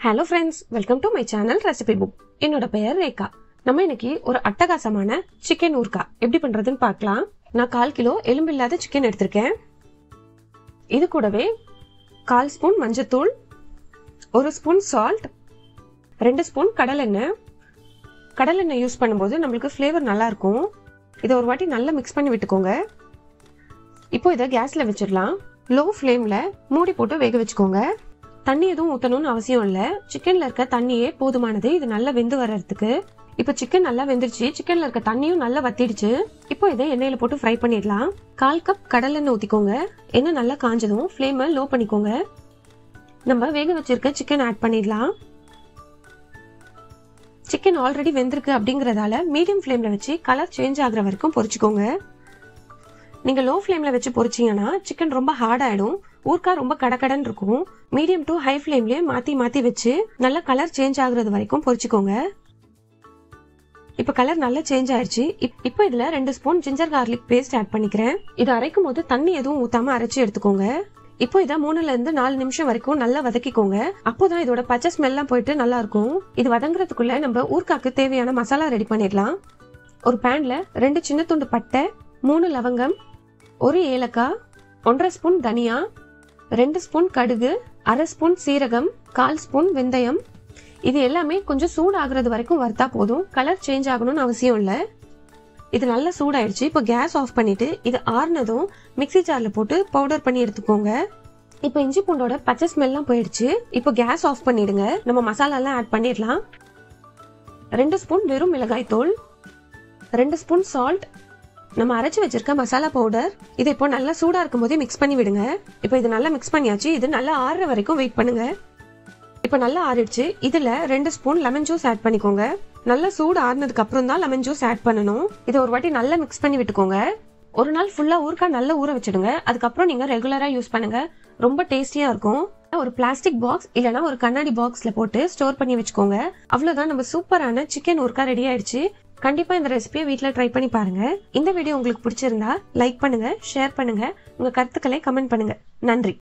hello friends welcome to my channel recipe book என்னோட பெயர் ரேகா நம்ம இன்னைக்கு ஒரு அட்டகாசமான சிக்கன் ஊர்கா எப்படி பண்றதுன்னு பார்க்கலாம் நான் கால் கிலோ எலும்பில்லாத சிக்கன் எடுத்திருக்கேன் இது கூடவே கால் ஸ்பூன் மஞ்சத்தூள் ஒரு ஸ்பூன் சால்ட் ரெண்டு ஸ்பூன் கடலெண்ணெய் கடலெண்ணெய் யூஸ் பண்ணும்போது நம்மளுக்கு ஃப்ளேவர் நல்லா இருக்கும் இதை ஒரு வாட்டி நல்லா மிக்ஸ் பண்ணி விட்டுக்கோங்க இப்போ இதை கேஸ்ல வச்சிடலாம் லோ ஃப்ளேம்ல மூடி போட்டு வேக வச்சுக்கோங்க தண்ணி எதுவும் ஊத்தணும்னு அவசியம் இல்ல சிக்கன்ல இருக்க தண்ணியே போதுமானது இது நல்லா வெந்து வர்றதுக்கு இப்போ சிக்கன் நல்லா வெந்துருச்சு சிக்கன்ல இருக்க தண்ணியும் நல்லா வத்திடுச்சு இப்போ இதை எண்ணெயில போட்டு ஃப்ரை பண்ணிடலாம் கால் கப் கடலெண்ணெய் ஊத்திக்கோங்க எண்ணெய் நல்லா காஞ்சதும் ஃப்ளேமை லோ பண்ணிக்கோங்க நம்ம வேக வச்சிருக்க சிக்கன் ஆட் பண்ணிடலாம் சிக்கன் ஆல்ரெடி வெந்திருக்கு அப்படிங்கறதால மீடியம் ஃப்ளேம்ல வச்சு கலர் சேஞ்ச் ஆகுற வரைக்கும் பொரிச்சுக்கோங்க நீங்க லோ ஃப்ளேம்ல வச்சு பொரிச்சீங்கன்னா சிக்கன் ரொம்ப ஹார்ட் ஆயிடும் ஊர்க்கா ரொம்ப கடகடன் இருக்கும் மீடியம் டு ஹை ஃப்ளேம்லயே மாத்தி மாத்தி வச்சு நல்லா கலர் சேஞ்ச் ஆகுறது வரைக்கும் பொரிச்சுக்கோங்க இப்ப கலர் நல்லா சேஞ்ச் ஆயிடுச்சு இப்- இப்போ இதுல ரெண்டு spoon ginger garlic paste add பண்ணிக்கிறேன் இது அரைக்கும் போது தண்ணி எதுவும் ஊத்தாம அரைச்சு எடுத்துக்கோங்க இப்போ இதை மூணுல இருந்து நாலு நிமிஷம் வரைக்கும் நல்லா வதக்கிக்கோங்க அப்போதான் இதோட பச்சை ஸ்மெல்லாம் போயிட்டு நல்லா இருக்கும் இது வதங்குறதுக்குள்ள நம்ம ஊர்க்காக்கு தேவையான மசாலா ரெடி பண்ணிடலாம் ஒரு பேன்ல ரெண்டு சின்ன துண்டு பட்டை மூணு லவங்கம் ஒரு ஏலக்காய் ஒன்றரை ஸ்பூன் தனியா ரெண்டு ஸ்பூன் கடுகு அரை ஸ்பூன் சீரகம் கால் ஸ்பூன் வெந்தயம் இது எல்லாமே கொஞ்சம் சூடாகிறது வரைக்கும் வறுத்தா போதும் கலர் சேஞ்ச் ஆகணும்னு அவசியம் இல்லை இது நல்லா சூடாயிடுச்சு இப்போ கேஸ் ஆஃப் பண்ணிட்டு இது ஆறுனதும் மிக்ஸி ஜார்ல போட்டு பவுடர் பண்ணி எடுத்துக்கோங்க இப்போ இஞ்சி பூண்டோட பச்சை ஸ்மெல்லாம் போயிடுச்சு இப்போ கேஸ் ஆஃப் பண்ணிடுங்க நம்ம மசாலாலாம் ஆட் பண்ணிடலாம் ரெண்டு ஸ்பூன் வெறும் மிளகாய் தூள் ரெண்டு ஸ்பூன் சால்ட் நம்ம அரைச்சு வச்சிருக்க மசாலா பவுடர் இதை இப்போ நல்லா சூடா இருக்கும் போதே மிக்ஸ் பண்ணி விடுங்க இப்போ இது நல்லா மிக்ஸ் பண்ணியாச்சு இது நல்லா ஆறுற வரைக்கும் வெயிட் பண்ணுங்க இப்போ நல்லா ஆறிடுச்சு இதுல ரெண்டு ஸ்பூன் லெமன் ஜூஸ் ஆட் பண்ணிக்கோங்க நல்லா சூடு ஆறுனதுக்கு அப்புறம் தான் லெமன் ஜூஸ் ஆட் பண்ணணும் இதை ஒரு வாட்டி நல்லா மிக்ஸ் பண்ணி விட்டுக்கோங்க ஒரு நாள் ஃபுல்லா ஊறுக்கா நல்லா ஊற வச்சிடுங்க அதுக்கப்புறம் நீங்க ரெகுலரா யூஸ் பண்ணுங்க ரொம்ப டேஸ்டியா இருக்கும் ஒரு பிளாஸ்டிக் பாக்ஸ் இல்லனா ஒரு கண்ணாடி பாக்ஸ்ல போட்டு ஸ்டோர் பண்ணி வச்சுக்கோங்க அவ்வளவுதான் நம்ம சூப்பரான சிக்கன் ஊறுக்கா ரெடி ஆயிடுச்சு கண்டிப்பா இந்த ரெசிபியை வீட்ல ட்ரை பண்ணி பாருங்க இந்த வீடியோ உங்களுக்கு பிடிச்சிருந்தா லைக் பண்ணுங்க ஷேர் பண்ணுங்க உங்க கருத்துக்களை கமெண்ட் பண்ணுங்க நன்றி